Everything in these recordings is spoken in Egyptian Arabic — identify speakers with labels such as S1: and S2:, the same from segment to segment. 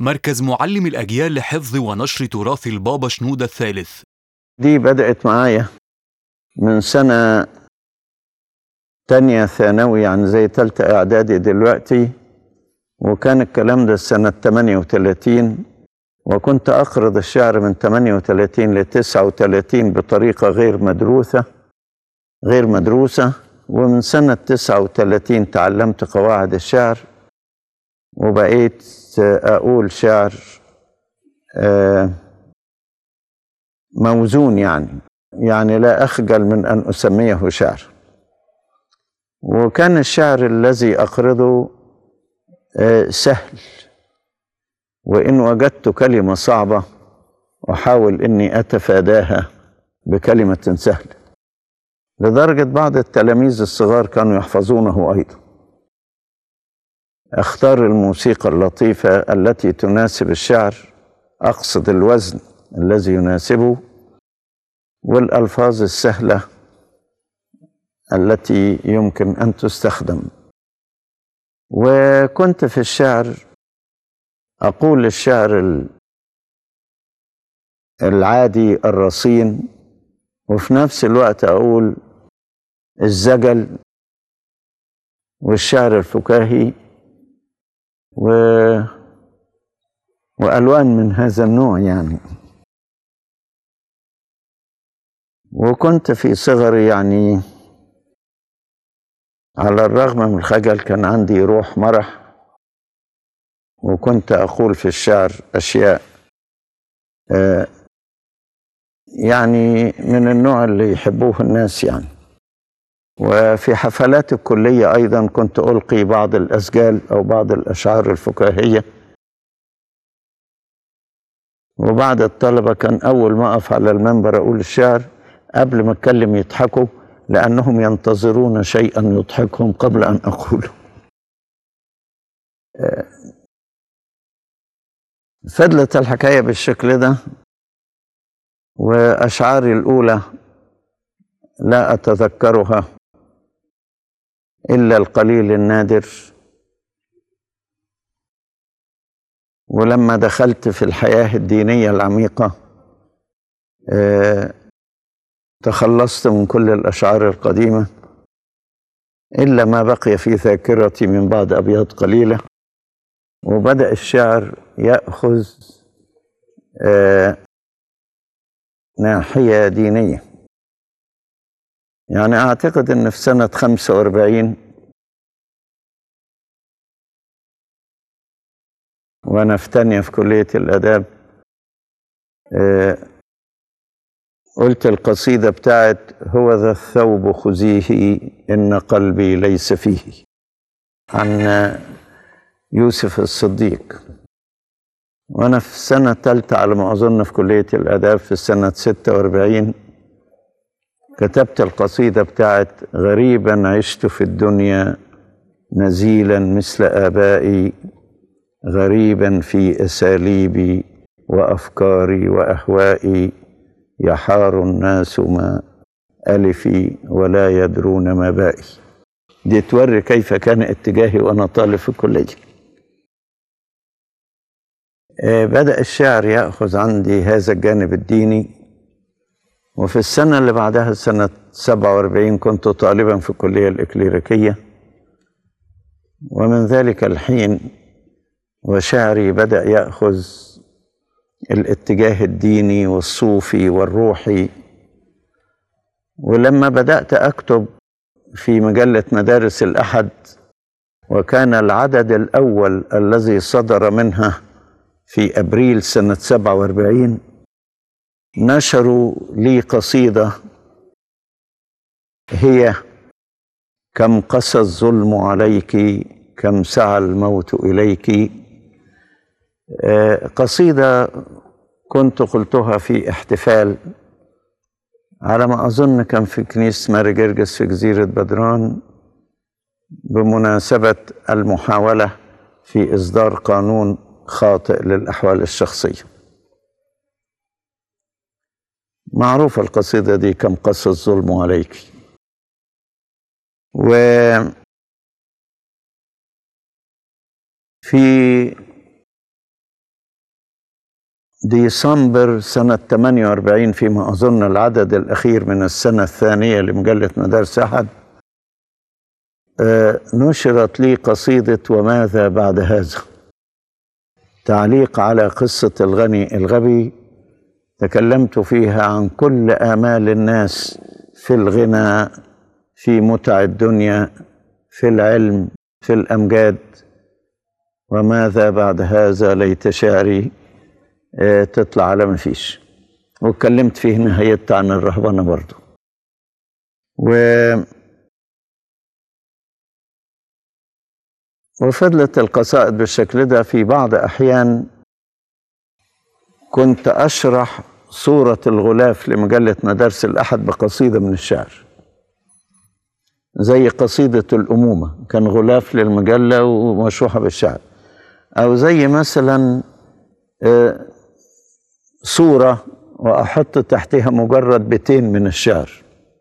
S1: مركز معلم الأجيال لحفظ ونشر تراث البابا شنودة الثالث
S2: دي بدأت معايا من سنة تانية ثانوي يعني زي تالتة إعدادي دلوقتي وكان الكلام ده سنة 38 وكنت أقرض الشعر من 38 ل 39 بطريقة غير مدروسة غير مدروسة ومن سنة 39 تعلمت قواعد الشعر وبقيت أقول شعر آه، موزون يعني يعني لا أخجل من أن أسميه شعر وكان الشعر الذي أقرضه آه، سهل وإن وجدت كلمة صعبة أحاول إني أتفاداها بكلمة سهلة لدرجة بعض التلاميذ الصغار كانوا يحفظونه أيضا اختار الموسيقى اللطيفة التي تناسب الشعر أقصد الوزن الذي يناسبه والألفاظ السهلة التي يمكن أن تستخدم وكنت في الشعر أقول الشعر ال- العادي الرصين وفي نفس الوقت أقول الزجل والشعر الفكاهي و... وألوان من هذا النوع يعني وكنت في صغري يعني على الرغم من الخجل كان عندي روح مرح وكنت أقول في الشعر أشياء آه، يعني من النوع اللي يحبوه الناس يعني وفي حفلات الكلية أيضا كنت ألقي بعض الأسجال أو بعض الأشعار الفكاهية وبعد الطلبة كان أول ما أقف على المنبر أقول الشعر قبل ما أتكلم يضحكوا لأنهم ينتظرون شيئا يضحكهم قبل أن أقوله آه، فضلت الحكاية بالشكل ده وأشعاري الأولى لا أتذكرها إلا القليل النادر ولما دخلت في الحياة الدينية العميقة آه، تخلصت من كل الأشعار القديمة إلا ما بقي في ذاكرتي من بعض أبيات قليلة وبدأ الشعر يأخذ آه، ناحية دينية يعني أعتقد أن في سنة 45 وأنا في تانية في كلية الآداب آه، قلت القصيدة بتاعت هو ذا الثوب خذيه إن قلبي ليس فيه عن آه، يوسف الصديق وأنا في السنة الثالثة على ما أظن في كلية الآداب في سنة 46 كتبت القصيدة بتاعت غريبا عشت في الدنيا نزيلا مثل آبائي غريبا في أساليبي وأفكاري وأهوائي يحار الناس ما ألفي ولا يدرون ما بائي دي توري كيف كان اتجاهي وأنا طالب في الكلية آه، بدأ الشعر يأخذ عندي هذا الجانب الديني وفي السنة اللي بعدها سنة 47 كنت طالبا في الكلية الإكليريكية ومن ذلك الحين وشعري بدأ يأخذ الاتجاه الديني والصوفي والروحي ولما بدأت أكتب في مجلة مدارس الأحد وكان العدد الأول الذي صدر منها في أبريل سنة 47 نشروا لي قصيدة هي كم قسى الظلم عليك كم سعى الموت إليك آه، قصيدة كنت قلتها في احتفال على ما أظن كان في كنيسة ماري جرجس في جزيرة بدران بمناسبة المحاولة في إصدار قانون خاطئ للأحوال الشخصية معروفة القصيدة دي كم قسى الظلم عليك و في ديسمبر سنة 48 فيما أظن العدد الأخير من السنة الثانية لمجلة مدارس أحد آه، نشرت لي قصيدة وماذا بعد هذا تعليق على قصة الغني الغبي تكلمت فيها عن كل آمال الناس في الغنى في متع الدنيا في العلم في الأمجاد وماذا بعد هذا ليت شعري آه، تطلع على ما فيش واتكلمت فيه نهاية عن الرهبنة برضو و وفضلت القصائد بالشكل ده في بعض أحيان كنت أشرح صورة الغلاف لمجلة مدارس الأحد بقصيدة من الشعر زي قصيدة الأمومة كان غلاف للمجلة ومشروحة بالشعر أو زي مثلا آه، صورة وأحط تحتها مجرد بيتين من الشعر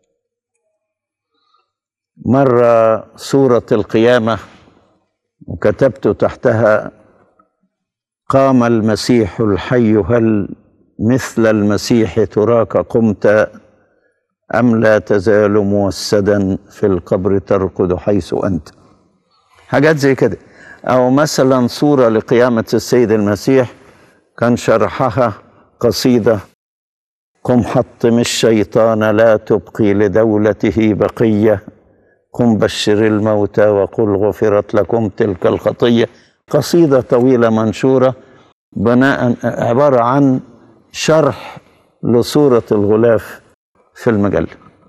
S2: مرة صورة القيامة وكتبت تحتها قام المسيح الحي هل مثل المسيح تراك قمت أم لا تزال موسدا في القبر ترقد حيث أنت حاجات زي كده أو مثلا صورة لقيامة السيد المسيح كان شرحها قصيدة قم حطم الشيطان لا تبقي لدولته بقية قم بشر الموتى وقل غفرت لكم تلك الخطية قصيدة طويلة منشورة بناء عبارة عن شرح لصورة الغلاف في المجلة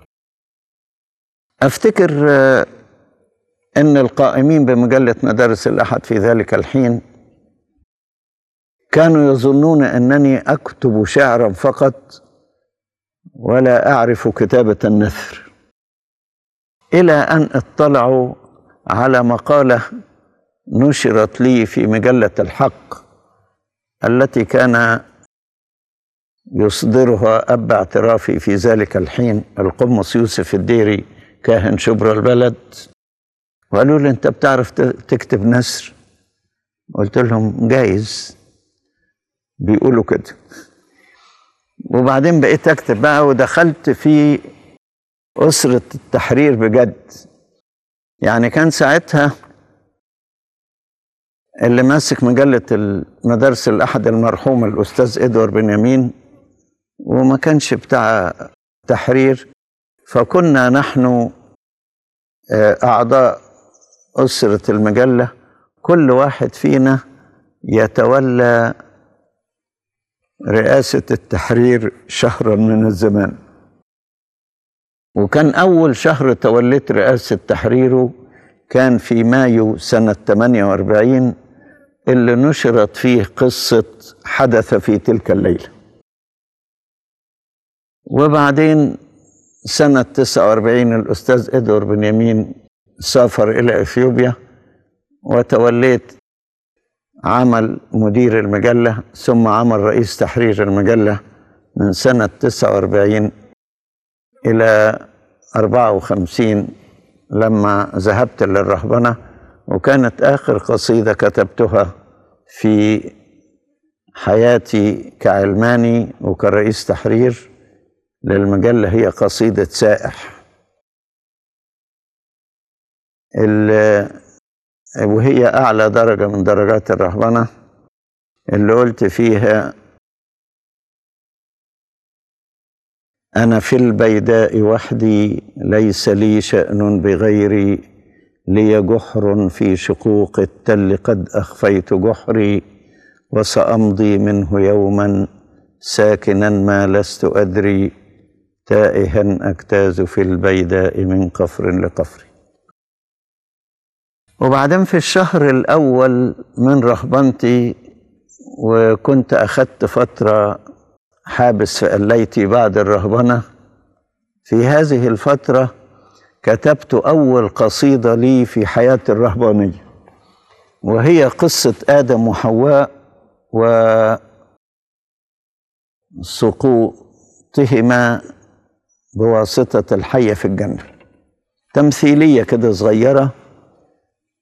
S2: أفتكر آه، أن القائمين بمجلة مدارس الأحد في ذلك الحين كانوا يظنون أنني أكتب شعرا فقط ولا أعرف كتابة النثر إلى أن اطلعوا على مقالة نشرت لي في مجلة الحق التي كان يصدرها أب اعترافي في ذلك الحين القمص يوسف الديري كاهن شبرا البلد وقالوا لي أنت بتعرف ت- تكتب نثر قلت لهم جايز بيقولوا كده وبعدين بقيت أكتب بقى ودخلت في أسرة التحرير بجد يعني كان ساعتها اللي ماسك مجلة المدارس الأحد المرحوم الأستاذ إدوار بنيامين وما كانش بتاع تحرير فكنا نحن آه، أعضاء أسرة المجلة كل واحد فينا يتولى رئاسة التحرير شهرا من الزمان وكان أول شهر توليت رئاسة تحريره كان في مايو سنة 48 اللي نشرت فيه قصة حدث في تلك الليلة وبعدين سنة 49 الأستاذ إدوار بنيامين سافر إلى إثيوبيا وتوليت عمل مدير المجلة ثم عمل رئيس تحرير المجلة من سنة 49 إلى 54 لما ذهبت للرهبنة وكانت آخر قصيدة كتبتها في حياتي كعلماني وكرئيس تحرير للمجلة هي قصيدة سائح ال- وهي أعلى درجة من درجات الرهبنة اللي قلت فيها أنا في البيداء وحدي ليس لي شأن بغيري لي جحر في شقوق التل قد أخفيت جحري وسأمضي منه يوما ساكنا ما لست أدري تائها أجتاز في البيداء من قفر لقفر وبعدين في الشهر الأول من رهبنتي وكنت أخذت فترة حابس في قليتي بعد الرهبنة في هذه الفترة كتبت أول قصيدة لي في حياتي الرهبانية وهي قصة آدم وحواء وسقوطهما بواسطة الحية في الجنة تمثيلية كده صغيرة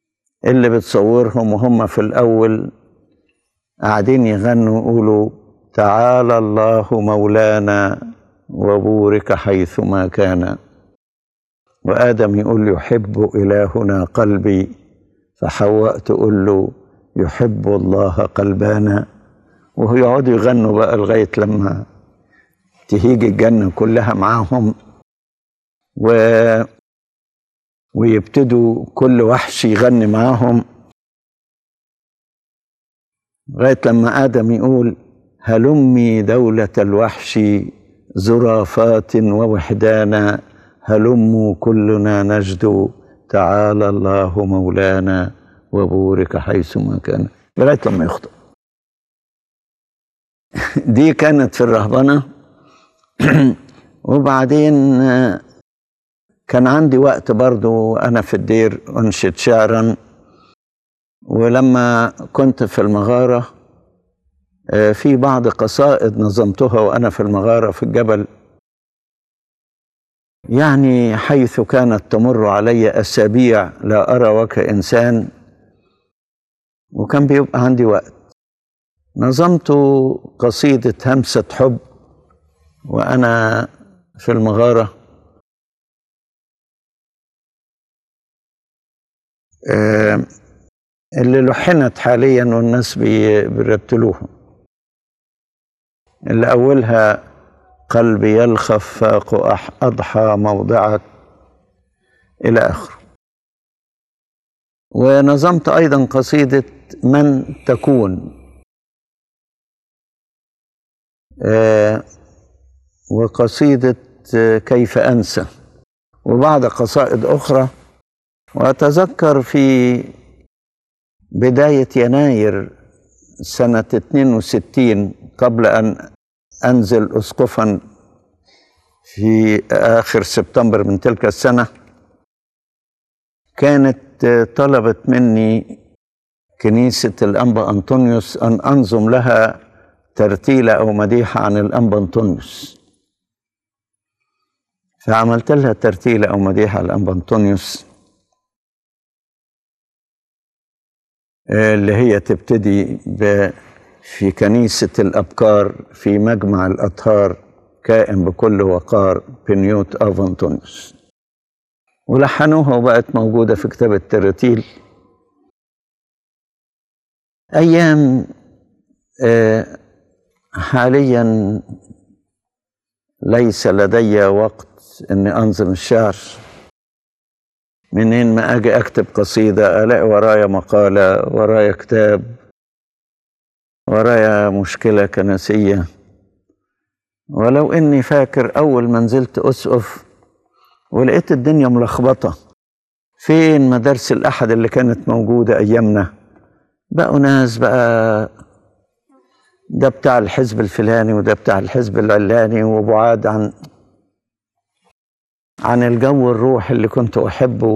S2: اللي بتصورهم وهم في الأول قاعدين يغنوا يقولوا تعالى الله مولانا وبورك حيثما كان وآدم يقول يحب إلهنا قلبي فحواء تقول له يحب الله قلبانا وهو يقعدوا يغنوا بقى لغاية لما تهيج الجنة كلها معاهم و ويبتدوا كل وحش يغني معاهم لغاية لما آدم يقول هلمي دولة الوحش زرافات ووحدانا هلموا كلنا نجد تعالى الله مولانا وبورك حيثما كان لغاية لما يخطئ دي كانت في الرهبنة وبعدين كان عندي وقت برضو أنا في الدير أنشد شعرا ولما كنت في المغارة في بعض قصائد نظمتها وأنا في المغارة في الجبل يعني حيث كانت تمر علي أسابيع لا أرى وجه إنسان وكان بيبقى عندي وقت نظمت قصيدة همسة حب وأنا في المغارة اللي لحنت حاليا والناس بيرتلوها اللي أولها قلبي الخفاق أضحى موضعك إلى آخره ونظمت أيضا قصيدة من تكون آه وقصيدة كيف أنسى وبعض قصائد أخرى وأتذكر في بداية يناير سنة 62 قبل أن أنزل أسقفا في آخر سبتمبر من تلك السنة كانت طلبت مني كنيسة الأنبا أنطونيوس أن أنظم لها ترتيلة أو مديحة عن الأنبا أنطونيوس فعملت لها ترتيلة أو مديحة على الأنبا أنطونيوس اللي هي تبتدي في كنيسة الأبكار في مجمع الأطهار كائن بكل وقار بنيوت أف أنطونيوس ولحنوها وبقت موجودة في كتاب التراتيل أيام حاليا ليس لدي وقت اني انظم الشعر منين ما اجي اكتب قصيده الاقي ورايا مقاله ورايا كتاب ورايا مشكله كنسيه ولو اني فاكر اول ما نزلت اسقف ولقيت الدنيا ملخبطه فين مدارس الاحد اللي كانت موجوده ايامنا بقوا ناس بقى ده بتاع الحزب الفلاني وده بتاع الحزب العلاني وبعاد عن عن الجو الروح اللي كنت أحبه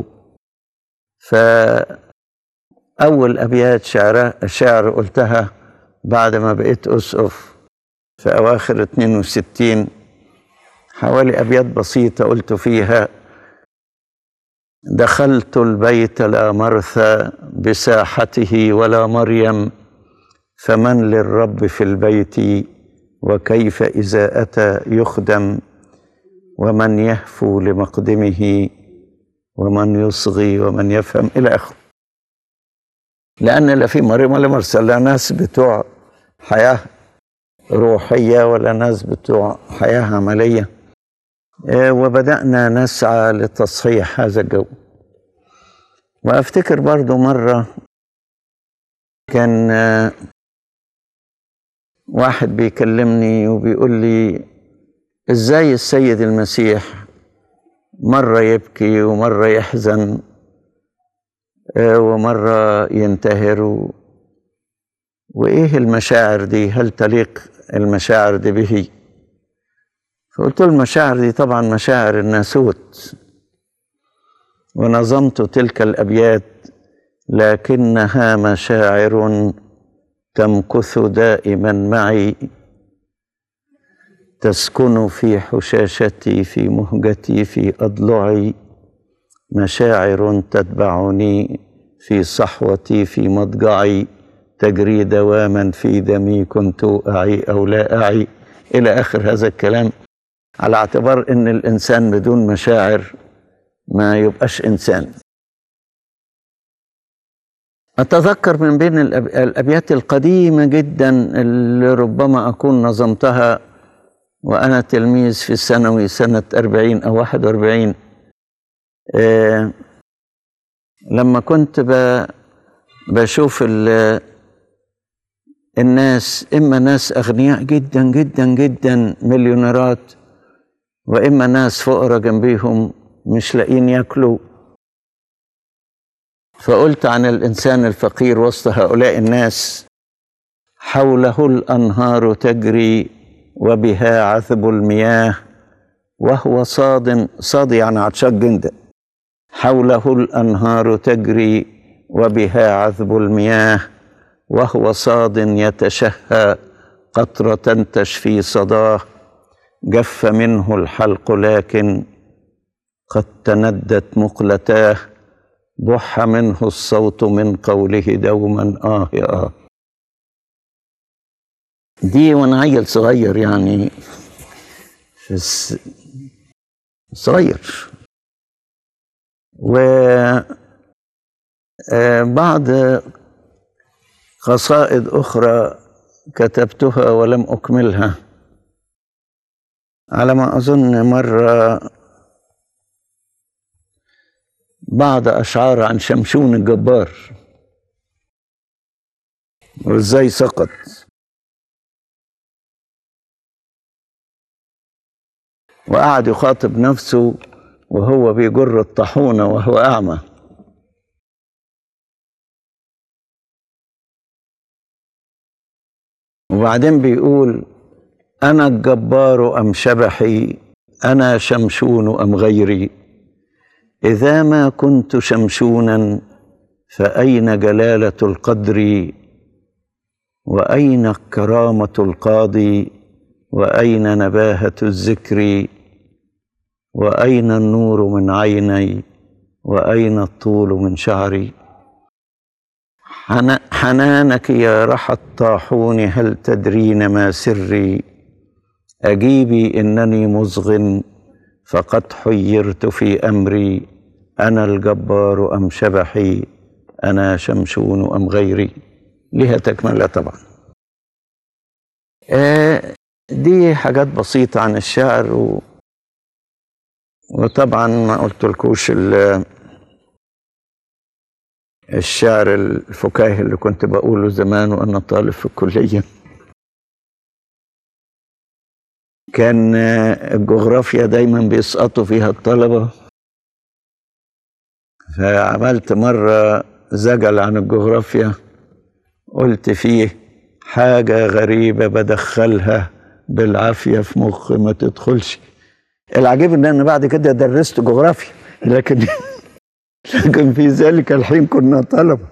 S2: فأول أبيات شعر شعر قلتها بعد ما بقيت أسقف في أواخر 62 حوالي أبيات بسيطة قلت فيها دخلت البيت لا مرثى بساحته ولا مريم فمن للرب في البيت وكيف إذا أتى يخدم ومن يهفو لمقدمه ومن يصغي ومن يفهم إلى آخره لأن لا في مريم ولا مرسل لا ناس بتوع حياة روحية ولا ناس بتوع حياة عملية وبدأنا نسعى لتصحيح هذا الجو وأفتكر برضو مرة كان واحد بيكلمني وبيقول لي ازاي السيد المسيح مرة يبكي ومرة يحزن ومرة ينتهر و... وإيه المشاعر دي هل تليق المشاعر دي به فقلت له المشاعر دي طبعا مشاعر الناسوت ونظمت تلك الأبيات لكنها مشاعر تمكث دائما معي تسكن في حشاشتي في مهجتي في اضلعي مشاعر تتبعني في صحوتي في مضجعي تجري دواما في دمي كنت أعي أو لا أعي إلى آخر هذا الكلام على اعتبار أن الإنسان بدون مشاعر ما يبقاش إنسان أتذكر من بين الأب- الأبيات القديمة جدا اللي ربما أكون نظمتها وأنا تلميذ في الثانوي سنة 40 أو 41 آه لما كنت ب- بشوف ال- الناس إما ناس أغنياء جدا جدا جدا مليونيرات وإما ناس فقراء جنبيهم مش لاقيين ياكلوا فقلت عن الإنسان الفقير وسط هؤلاء الناس حوله الأنهار تجري وبها عذب المياه وهو صاد صاد يعني عطشان جدا حوله الأنهار تجري وبها عذب المياه وهو صاد يتشهى قطرة تشفي صداه جف منه الحلق لكن قد تندت مقلتاه بح منه الصوت من قوله دوما آه يا آه دي وانا عيل صغير يعني في الس... صغير و آه، بعض قصائد أخرى كتبتها ولم أكملها على ما أظن مرة بعض أشعار عن شمشون الجبار وإزاي سقط وقعد يخاطب نفسه وهو بيجر الطاحونة وهو أعمى وبعدين بيقول أنا الجبار أم شبحي أنا شمشون أم غيري إذا ما كنت شمشونا فأين جلالة القدر وأين كرامة القاضي وأين نباهة الذكر وأين النور من عيني وأين الطول من شعري حنا- حنانك يا رحى الطاحون هل تدرين ما سري أجيبي إنني مصغ فقد حيرت في أمري أنا الجبار أم شبحي أنا شمشون أم غيري لها تكملة طبعا آه دي حاجات بسيطة عن الشعر و... وطبعا ما قلت لكوش ال- الشعر الفكاهي اللي كنت بقوله زمان وأنا طالب في الكلية كان آه، الجغرافيا دايما بيسقطوا فيها الطلبة فعملت مرة زجل عن الجغرافيا قلت فيه حاجة غريبة بدخلها بالعافية في مخي ما تدخلش العجيب ان انا بعد كده درست جغرافيا لكن لكن في ذلك الحين كنا طلبة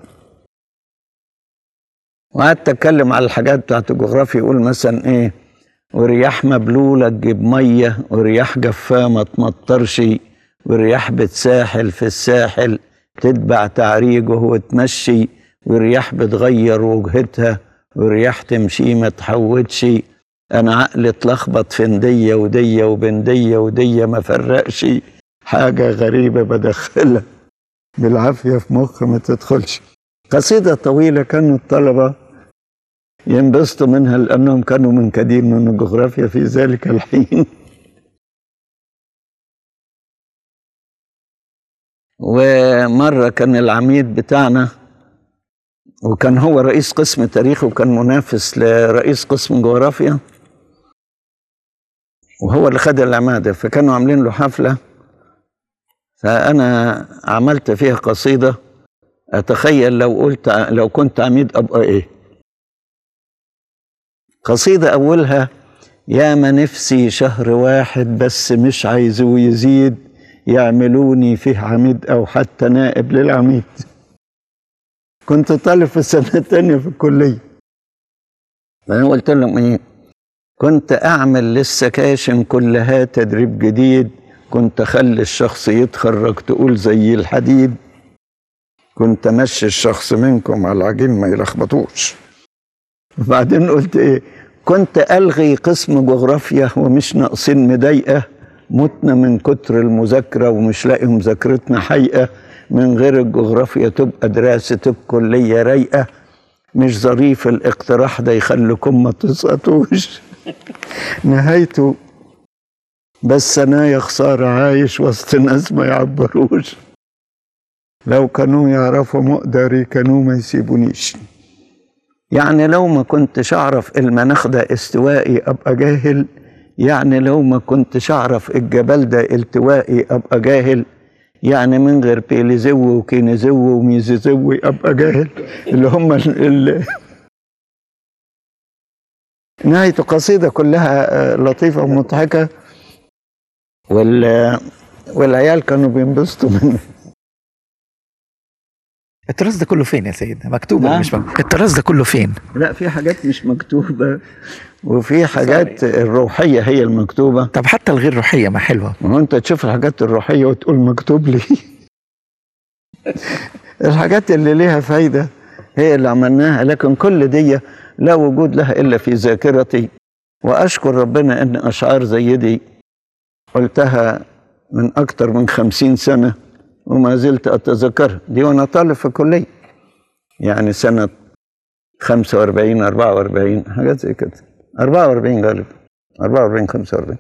S2: وقعدت اتكلم على الحاجات بتاعت الجغرافيا يقول مثلا ايه ورياح مبلولة تجيب مية ورياح جفاة ما تمطرش ورياح بتساحل في الساحل تتبع تعريجه وتمشي ورياح بتغير وجهتها ورياح تمشي ما تحودش انا عقلي اتلخبط في ندية ودية وبندية ودية ما فرقش حاجة غريبة بدخلها بالعافية في مخ ما تدخلش قصيدة طويلة كانوا الطلبة ينبسطوا منها لأنهم كانوا منكدين من الجغرافيا في ذلك الحين ومرة كان العميد بتاعنا وكان هو رئيس قسم تاريخ وكان منافس لرئيس قسم جغرافيا وهو اللي خد العمادة فكانوا عاملين له حفلة فأنا عملت فيها قصيدة أتخيل لو قلت لو كنت عميد أبقى إيه قصيدة أولها يا ما نفسي شهر واحد بس مش عايزه يزيد يعملوني فيه عميد أو حتى نائب للعميد كنت طالب في السنة التانية في الكلية فأنا قلت لهم إيه كنت أعمل للسكاشن كلها تدريب جديد كنت أخلي الشخص يتخرج تقول زي الحديد كنت امشي الشخص منكم على العجين ما يلخبطوش وبعدين قلت ايه كنت الغي قسم جغرافيا ومش ناقصين مضايقه متنا من كتر المذاكره ومش لاقي مذاكرتنا حقيقه من غير الجغرافيا تبقى دراسه الكليه رايقه مش ظريف الاقتراح ده يخليكم ما تسقطوش نهايته بس انا يا خساره عايش وسط ناس ما يعبروش لو كانوا يعرفوا مقدري كانوا ما يسيبونيش يعني لو ما كنتش اعرف المناخ ده استوائي ابقى جاهل يعني لو ما كنتش اعرف الجبل ده التوائي ابقى جاهل يعني من غير بيليزو وكينيزو وميزيزو ابقى جاهل اللي هم ال... ال... نهاية القصيدة كلها آه، لطيفة ومضحكة وال... والعيال كانوا بينبسطوا منه
S3: التراث ده كله فين يا سيدنا مكتوب ولا
S2: نعم.
S3: مش مكتوب التراث ده كله فين
S2: لا في حاجات مش مكتوبة وفي حاجات الروحية هي المكتوبة
S3: طب حتى الغير روحيه ما حلوه
S2: ما هو انت تشوف الحاجات الروحية وتقول مكتوب لي الحاجات اللي ليها فايدة هي اللي عملناها لكن كل دي لا وجود لها إلا في ذاكرتي وأشكر ربنا إن أشعار زي دي قلتها من أكتر من خمسين سنة وما زلت أتذكرها دي وأنا طالب في الكلية يعني سنة 45 44 حاجات زي كده 44 غالبا 44 45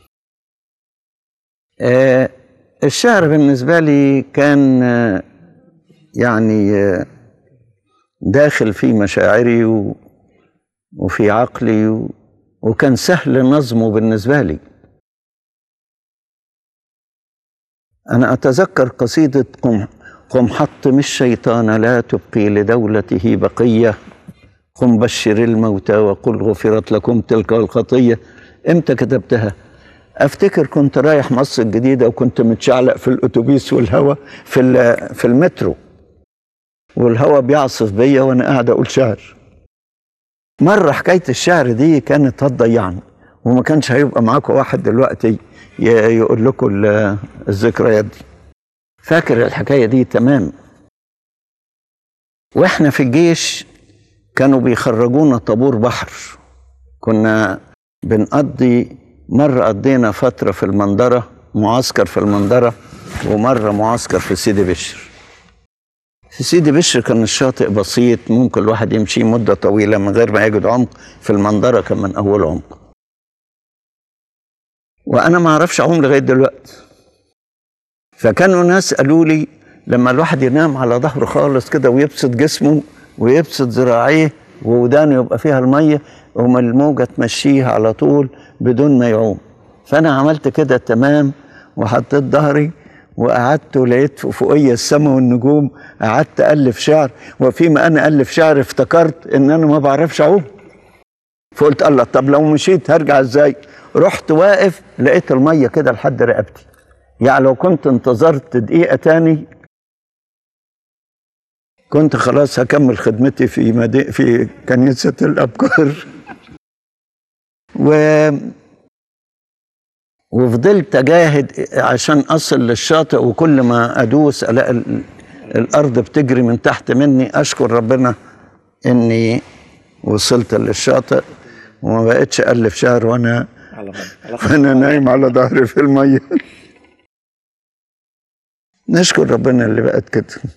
S2: آه الشعر بالنسبة لي كان آه يعني آه داخل في مشاعري و وفي عقلي و وكان سهل نظمه بالنسبة لي أنا أتذكر قصيدة قم قم حطم الشيطان لا تبقي لدولته بقية قم بشر الموتى وقل غفرت لكم تلك الخطية إمتى كتبتها؟ أفتكر كنت رايح مصر الجديدة وكنت متشعلق في الأتوبيس والهوا في ال- في المترو والهوا بيعصف بيا وأنا قاعد أقول شعر مرة حكاية الشعر دي كانت هتضيعني وما كانش هيبقى معاكم واحد دلوقتي ي- يقول لكم ال- الذكريات دي فاكر الحكاية دي تمام واحنا في الجيش كانوا بيخرجونا طابور بحر كنا بنقضي مرة قضينا فترة في المنظرة معسكر في المنظرة ومرة معسكر في سيدي بشر في سيدي بشر كان الشاطئ بسيط ممكن الواحد يمشي مدة طويلة من غير ما يجد عمق في المنظرة كان من أول عمق وأنا ما أعرفش أعوم لغاية دلوقتي فكانوا ناس قالوا لي لما الواحد ينام على ظهره خالص كده ويبسط جسمه ويبسط ذراعيه وودانه يبقى فيها الميه وما الموجه تمشيه على طول بدون ما يعوم فانا عملت كده تمام وحطيت ظهري وقعدت ولقيت فوقيا السماء والنجوم قعدت الف شعر وفيما انا الف شعر افتكرت ان انا ما بعرفش اعوم فقلت الله طب لو مشيت هرجع ازاي رحت واقف لقيت الميه كده لحد رقبتي يعني لو كنت انتظرت دقيقة تاني كنت خلاص هكمل خدمتي في مدي... في كنيسة الأبكار و وفضلت أجاهد عشان أصل للشاطئ وكل ما أدوس ألاقي ال... الأرض بتجري من تحت مني أشكر ربنا إني وصلت للشاطئ وما بقتش ألف شهر وأنا وأنا نايم على ظهري في المية نشكر ربنا اللي بقت كده